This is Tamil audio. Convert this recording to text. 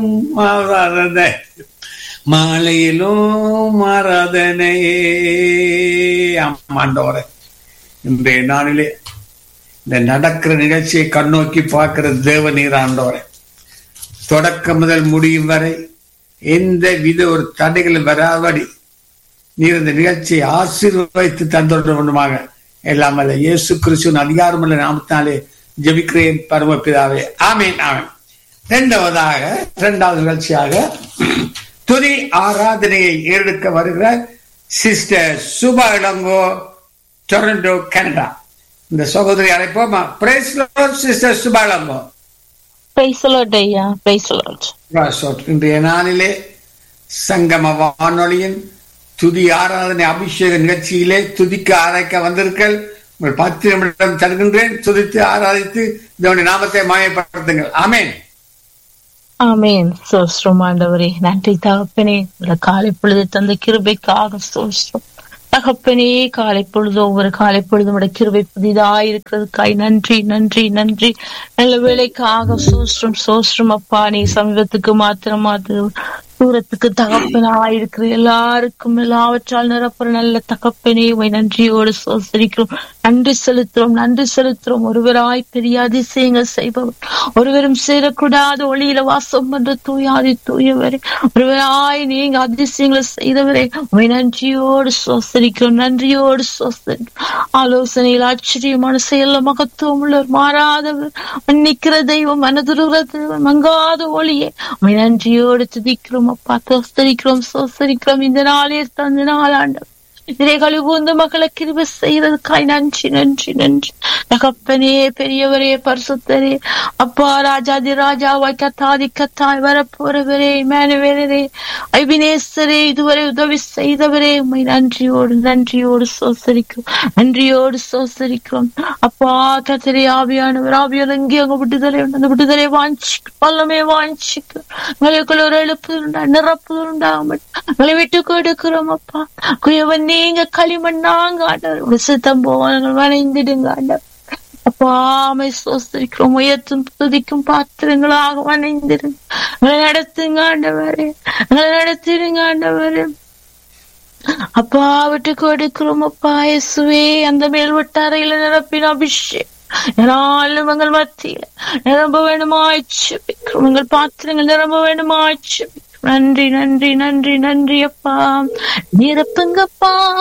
ஆராதனை மாலையிலும் ஆராதனை ஆமாண்டவரே இன்றைய நாளிலே இந்த நடக்கிற நிகழ்ச்சியை கண்ணோக்கி பார்க்கிற தேவ நீராண்டவரே தொடக்கம் முதல் முடியும் வரை எந்த வித ஒரு தடைகளும் வராதபடி நீர் இந்த நிகழ்ச்சியை ஆசீர்வதித்து தந்தொடர்பாக எல்லாம் அல்ல இயேசு கிறிஸ்துவின் அதிகாரமுள்ள நாமத்தினாலே ஜெபிக்கிறேன் பரமபிதாவே ஆமேன் ஆமேன் இரண்டாவதாக இரண்டாவது நிகழ்ச்சியாக துதி ஆராதனையை ஏறெடுக்க வருகிற sister Subha Ilango Toronto Canada இந்த சகோதரி அழைப்போமா praise sister Subha Ilango Praise the Lord, ஐயா Praise the Lord. ராசோட். இன்றைய நாளிலே சங்கம வானொலியின் துதி ஆராதனை அபிஷேக நிகழ்ச்சியிலே துதிக்க ஆராய்க்க வந்திருக்கள் உங்கள் பத்து நிமிடம் தருகின்றேன் துதித்து ஆராதித்து இதனுடைய நாமத்தை மாயப்படுத்துங்கள் ஆமேன் ஆமென் சோஸ்திரம் ஆண்டவரே நன்றி தகப்பனே இந்த காலை பொழுது தந்த கிருபைக்காக சோஸ்திரம் தகப்பனே காலை பொழுது ஒவ்வொரு காலை பொழுதும் உடைய கிருபை புதிதாய் இருக்கிறதுக்காய் நன்றி நன்றி நன்றி நல்ல வேலைக்காக சோஸ்திரம் சோஸ்திரம் அப்பா நீ சமீபத்துக்கு மாத்திரமா தூரத்துக்கு தகப்பனாய் இருக்கிற எல்லாருக்கும் எல்லாவற்றால் நிரப்புற நல்ல தகப்பனே உமை நன்றியோடு சோசரிக்கிறோம் நன்றி செலுத்துறோம் நன்றி செலுத்துறோம் ஒருவராய் பெரிய அதிசயங்கள் செய்பவர் ஒருவரும் சேரக்கூடாத ஒளியில வாசம் பண்ற தூயாதி தூயவரே ஒருவராய் நீங்க அதிசயங்களை செய்தவரே உமை நன்றியோடு சோசரிக்கிறோம் நன்றியோடு சோசரிக்கிறோம் ஆலோசனையில் ஆச்சரியமான செயல்ல மகத்துவம் உள்ளவர் மாறாதவர் மன்னிக்கிற தெய்வம் மனதுருகிற தெய்வம் மங்காத ஒளியே உமை நன்றியோடு துதிக்கிறோம் அப்பா சோசரிக்கிறோம் சோசரிக்கிறோம் இந்த நாளே தந்த நாளாண்டு இதை கழுகுந்த மக்களை கிருப செய்யறதுக்காய் நன்றி நன்றி நன்றி தகப்பனே பெரியவரே பரிசுத்தரே அப்பா ராஜாதி ராஜாவாய் கத்தாதி கத்தாய் வரப்போறவரே மேனவேரே ஐபினேசரே இதுவரை உதவி செய்தவரே உண்மை நன்றியோடு நன்றியோடு சோசரிக்கிறோம் நன்றியோடு சோசரிக்கிறோம் அப்பா கத்தரே ஆவியானவர் ஆவியான எங்கே அங்க விடுதலை உண்டு அந்த விடுதலை வாஞ்சிக்கிறோம் வல்லமே வாஞ்சிக்கிறோம் எங்களுக்குள்ள ஒரு எழுப்புதல் நிரப்புதல் உண்டாகும் எங்களை விட்டு கொடுக்கிறோம் அப்பா குயவன் நீங்க களிமண்ணாங்க ஆண்டவர் சித்தம் போவாங்க வணைந்திடுங்க ஆண்டவர் அப்பாமை சோஸ்திரிக்கிறோம் உயர்த்தும் துதிக்கும் பாத்திரங்களாக வணைந்திருங்க எங்களை நடத்துங்க ஆண்டவரே எங்களை நடத்திடுங்க ஆண்டவரே அப்பா விட்டு கொடுக்கிறோம் அப்பா இயேசுவே அந்த மேல் வட்டாரையில நிரப்பின அபிஷேகம் நாளும் எங்கள் மத்தியில நிரம்ப வேண்டுமாய்ச்சு எங்கள் பாத்திரங்கள் நிரம்ப வேண்டுமாய்ச்சு நன்றி நன்றி நன்றி நன்றி அப்பா நிரப்புங்கப்பா